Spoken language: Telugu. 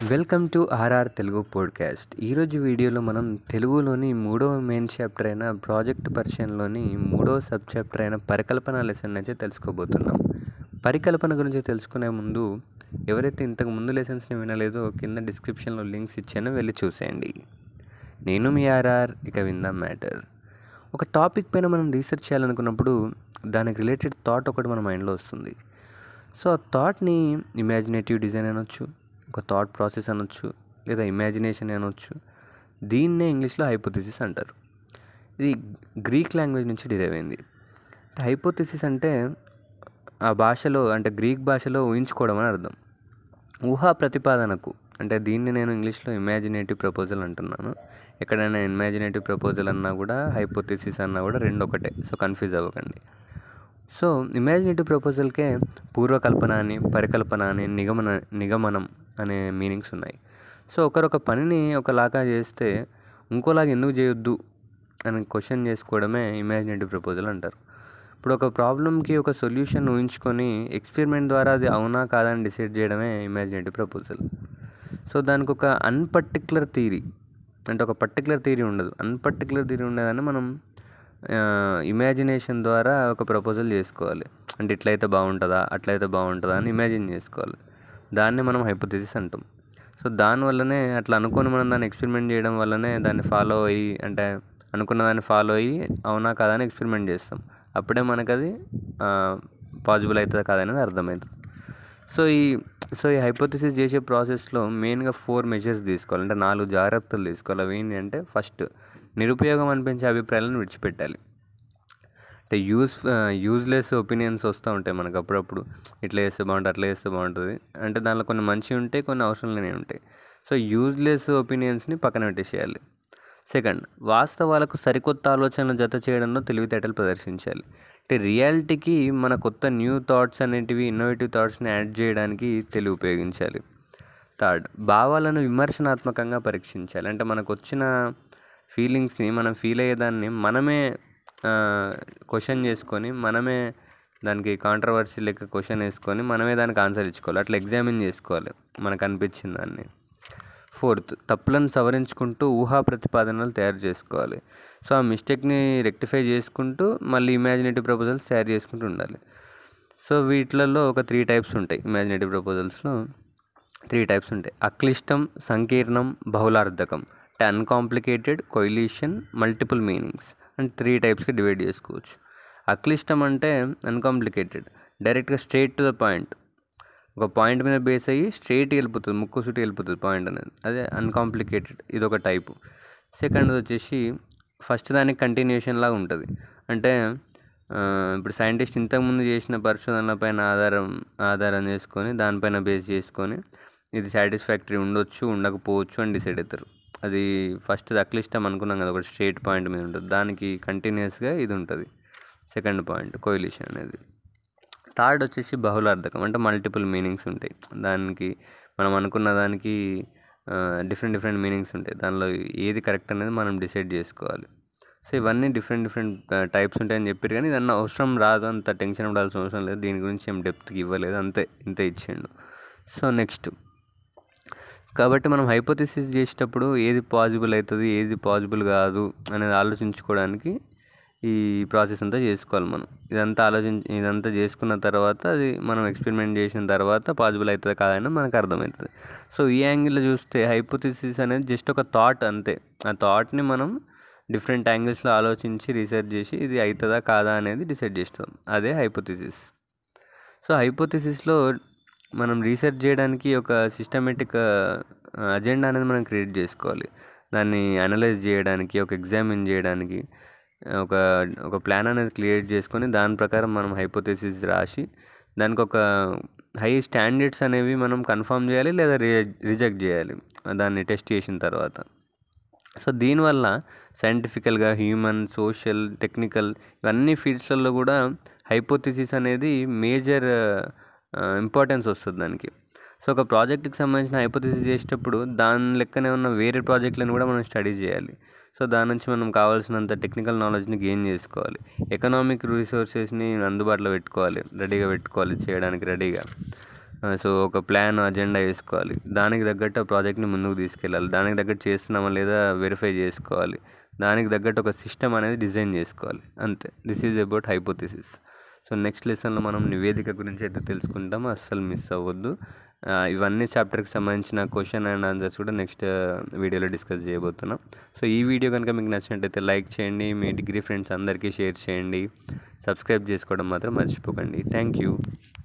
welcome to RR Telugu podcast ఈరోజు వీడియోలో మనం తెలుగులోని మూడవ మెయిన్ చాప్టర్ అయిన ప్రాజెక్ట్ పరిచయంలోని మూడవ సబ్ చాప్టర్ అయిన పరికల్పన లెసన్ అయితే తెలుసుకోబోతున్నాం పరికల్పన గురించి తెలుసుకునే ముందు ఎవరైతే ఇంతకు ముందు లెసన్స్ని వినలేదో కింద డిస్క్రిప్షన్లో లింక్స్ ఇచ్చానో వెళ్ళి చూసేయండి నేను మీ ఆర్ఆర్ ఇక విందాం మ్యాటర్ ఒక టాపిక్ పైన మనం రీసెర్చ్ చేయాలనుకున్నప్పుడు దానికి రిలేటెడ్ థాట్ ఒకటి మన మైండ్లో వస్తుంది సో ఆ థాట్ని ఇమాజినేటివ్ డిజైన్ అనొచ్చు ఒక థాట్ ప్రాసెస్ అనొచ్చు లేదా ఇమాజినేషన్ అనొచ్చు దీన్నే ఇంగ్లీష్లో హైపోథిసిస్ అంటారు ఇది గ్రీక్ లాంగ్వేజ్ నుంచి డిరైవ్ అయింది హైపోథిసిస్ అంటే ఆ భాషలో అంటే గ్రీక్ భాషలో ఊహించుకోవడం అని అర్థం ఊహా ప్రతిపాదనకు అంటే దీన్ని నేను ఇంగ్లీష్లో ఇమాజినేటివ్ ప్రపోజల్ అంటున్నాను ఎక్కడైనా ఇమాజినేటివ్ ప్రపోజల్ అన్నా కూడా హైపోథిసిస్ అన్నా కూడా రెండు ఒకటే సో కన్ఫ్యూజ్ అవ్వకండి సో ఇమాజినేటివ్ ప్రపోజల్కే పూర్వకల్పన అని పరికల్పన అని నిగమన నిగమనం అనే మీనింగ్స్ ఉన్నాయి సో ఒకరొక పనిని ఒకలాగా చేస్తే ఇంకోలాగా ఎందుకు చేయొద్దు అని క్వశ్చన్ చేసుకోవడమే ఇమాజినేటివ్ ప్రపోజల్ అంటారు ఇప్పుడు ఒక ప్రాబ్లమ్కి ఒక సొల్యూషన్ ఊహించుకొని ఎక్స్పెరిమెంట్ ద్వారా అది అవునా కాదా అని డిసైడ్ చేయడమే ఇమాజినేటివ్ ప్రపోజల్ సో దానికి ఒక అన్పర్టిక్యులర్ థీరీ అంటే ఒక పర్టికులర్ థీరీ ఉండదు అన్పర్టికులర్ థీరీ ఉండదని మనం ఇమాజినేషన్ ద్వారా ఒక ప్రపోజల్ చేసుకోవాలి అంటే ఇట్లయితే బాగుంటుందా అట్లయితే బాగుంటుందా అని ఇమాజిన్ చేసుకోవాలి దాన్ని మనం హైపోథిసిస్ అంటాం సో దానివల్లనే అట్లా అనుకొని మనం దాన్ని ఎక్స్పెరిమెంట్ చేయడం వల్లనే దాన్ని ఫాలో అయ్యి అంటే అనుకున్న దాన్ని ఫాలో అయ్యి అవునా కాదా అని ఎక్స్పెరిమెంట్ చేస్తాం అప్పుడే మనకు అది పాసిబుల్ అవుతుందా కాదనేది అర్థమవుతుంది సో ఈ సో ఈ హైపోథిసిస్ చేసే ప్రాసెస్లో మెయిన్గా ఫోర్ మెజర్స్ తీసుకోవాలి అంటే నాలుగు జాగ్రత్తలు తీసుకోవాలి అవి ఏంటి అంటే ఫస్ట్ నిరుపయోగం అనిపించే అభిప్రాయాలను విడిచిపెట్టాలి అంటే యూస్ యూజ్లెస్ ఒపీనియన్స్ వస్తూ ఉంటాయి మనకు అప్పుడప్పుడు ఇట్లా చేస్తే బాగుంటుంది అట్లా చేస్తే బాగుంటుంది అంటే దానిలో కొన్ని మంచి ఉంటాయి కొన్ని అవసరం లేని ఉంటాయి సో యూజ్లెస్ ఒపీనియన్స్ని పక్కన పెట్టేసేయాలి సెకండ్ వాస్తవాలకు సరికొత్త ఆలోచనలు జత చేయడంలో తెలివితేటలు ప్రదర్శించాలి అంటే రియాలిటీకి మన కొత్త న్యూ థాట్స్ అనేటివి ఇన్నోవేటివ్ థాట్స్ని యాడ్ చేయడానికి తెలివి ఉపయోగించాలి థర్డ్ భావాలను విమర్శనాత్మకంగా పరీక్షించాలి అంటే మనకు వచ్చిన ఫీలింగ్స్ని మనం ఫీల్ అయ్యేదాన్ని మనమే క్వశ్చన్ చేసుకొని మనమే దానికి కాంట్రవర్సీ లెక్క క్వశ్చన్ వేసుకొని మనమే దానికి ఆన్సర్ ఇచ్చుకోవాలి అట్లా ఎగ్జామిన్ చేసుకోవాలి మనకు అనిపించిన దాన్ని ఫోర్త్ తప్పులను సవరించుకుంటూ ఊహా ప్రతిపాదనలు తయారు చేసుకోవాలి సో ఆ మిస్టేక్ని రెక్టిఫై చేసుకుంటూ మళ్ళీ ఇమాజినేటివ్ ప్రపోజల్స్ తయారు చేసుకుంటూ ఉండాలి సో వీటిలలో ఒక త్రీ టైప్స్ ఉంటాయి ఇమాజినేటివ్ ప్రపోజల్స్లో త్రీ టైప్స్ ఉంటాయి అక్లిష్టం సంకీర్ణం బహుళార్థకం అంటే uncomplicated coalition multiple meanings and three టైప్స్కి డివైడ్ చేసుకోవచ్చు అక్లిష్టం అంటే అన్కాంప్లికేటెడ్ డైరెక్ట్గా స్ట్రైట్ టు ద పాయింట్ ఒక పాయింట్ మీద బేస్ అయ్యి స్ట్రైట్కి వెళ్ళిపోతుంది ముక్కు సుటి వెళ్ళిపోతుంది పాయింట్ అనేది అదే అన్కాంప్లికేటెడ్ ఇది ఒక టైపు సెకండ్ వచ్చేసి ఫస్ట్ దానికి కంటిన్యూషన్ లాగా ఉంటుంది అంటే ఇప్పుడు సైంటిస్ట్ ఇంతకుముందు చేసిన పరిశోధనల పైన ఆధారం ఆధారం చేసుకొని దానిపైన బేస్ చేసుకొని ఇది సాటిస్ఫాక్టరీ ఉండొచ్చు ఉండకపోవచ్చు అని డిసైడ్ అవుతారు అది ఫస్ట్ అక్లిష్టం అనుకున్నాం కదా ఒకటి స్ట్రైట్ పాయింట్ మీద ఉంటుంది దానికి కంటిన్యూస్గా ఇది ఉంటుంది సెకండ్ పాయింట్ కోయిలిషన్ అనేది థర్డ్ వచ్చేసి బహుళార్థకం అంటే మల్టిపుల్ మీనింగ్స్ ఉంటాయి దానికి మనం అనుకున్న దానికి డిఫరెంట్ డిఫరెంట్ మీనింగ్స్ ఉంటాయి దానిలో ఏది కరెక్ట్ అనేది మనం డిసైడ్ చేసుకోవాలి సో ఇవన్నీ డిఫరెంట్ డిఫరెంట్ టైప్స్ ఉంటాయని చెప్పారు కానీ ఇదన్న అవసరం రాదు అంత టెన్షన్ పడాల్సిన అవసరం లేదు దీని గురించి ఏం డెప్త్కి ఇవ్వలేదు అంతే ఇంతే ఇచ్చిండు సో నెక్స్ట్ కాబట్టి మనం హైపోథిసిస్ చేసేటప్పుడు ఏది పాసిబుల్ అవుతుంది ఏది పాసిబుల్ కాదు అనేది ఆలోచించుకోవడానికి ఈ ప్రాసెస్ అంతా చేసుకోవాలి మనం ఇదంతా ఆలోచించి ఇదంతా చేసుకున్న తర్వాత అది మనం ఎక్స్పెరిమెంట్ చేసిన తర్వాత పాసిబుల్ అవుతుంది కాదని మనకు అర్థమవుతుంది సో ఈ యాంగిల్లో చూస్తే హైపోథిసిస్ అనేది జస్ట్ ఒక థాట్ అంతే ఆ థాట్ని మనం డిఫరెంట్ యాంగిల్స్లో ఆలోచించి రీసెర్చ్ చేసి ఇది అవుతుందా కాదా అనేది డిసైడ్ చేస్తాం అదే హైపోథిసిస్ సో హైపోథిసిస్లో మనం రీసెర్చ్ చేయడానికి ఒక సిస్టమేటిక్ అజెండా అనేది మనం క్రియేట్ చేసుకోవాలి దాన్ని అనలైజ్ చేయడానికి ఒక ఎగ్జామిన్ చేయడానికి ఒక ఒక ప్లాన్ అనేది క్రియేట్ చేసుకొని దాని ప్రకారం మనం హైపోథెసిస్ రాసి దానికి ఒక హై స్టాండర్డ్స్ అనేవి మనం కన్ఫర్మ్ చేయాలి లేదా రిజెక్ట్ చేయాలి దాన్ని టెస్ట్ చేసిన తర్వాత సో దీనివల్ల సైంటిఫికల్గా హ్యూమన్ సోషల్ టెక్నికల్ ఇవన్నీ ఫీల్డ్స్లలో కూడా హైపోథిసిస్ అనేది మేజర్ ఇంపార్టెన్స్ వస్తుంది దానికి సో ఒక ప్రాజెక్ట్కి సంబంధించిన హైపోథిసిస్ చేసేటప్పుడు దాని లెక్కనే ఉన్న వేరే ప్రాజెక్టులను కూడా మనం స్టడీ చేయాలి సో దాని నుంచి మనం కావాల్సినంత టెక్నికల్ నాలెడ్జ్ని గెయిన్ చేసుకోవాలి ఎకనామిక్ రిసోర్సెస్ని అందుబాటులో పెట్టుకోవాలి రెడీగా పెట్టుకోవాలి చేయడానికి రెడీగా సో ఒక ప్లాన్ అజెండా వేసుకోవాలి దానికి తగ్గట్టు ఆ ప్రాజెక్ట్ని ముందుకు తీసుకెళ్ళాలి దానికి తగ్గట్టు చేస్తున్నామా లేదా వెరిఫై చేసుకోవాలి దానికి తగ్గట్టు ఒక సిస్టమ్ అనేది డిజైన్ చేసుకోవాలి అంతే this is about hypothesis so next లెసన్లో మనం నివేదిక గురించి అయితే తెలుసుకుంటాం అస్సలు మిస్ అవ్వద్దు ఆ, ఇవన్నీ చాప్టర్కి సంబంధించిన క్వశ్చన్ అండ్ ఆన్సర్స్ కూడా నెక్స్ట్ వీడియోలో డిస్కస్ చేయబోతున్నాం సో ఈ వీడియో కనుక మీకు నచ్చినట్టయితే లైక్ చేయండి మీ డిగ్రీ ఫ్రెండ్స్ అందరికీ షేర్ చేయండి సబ్స్క్రైబ్ చేసుకోవడం మాత్రం మర్చిపోకండి థ్యాంక్ యూ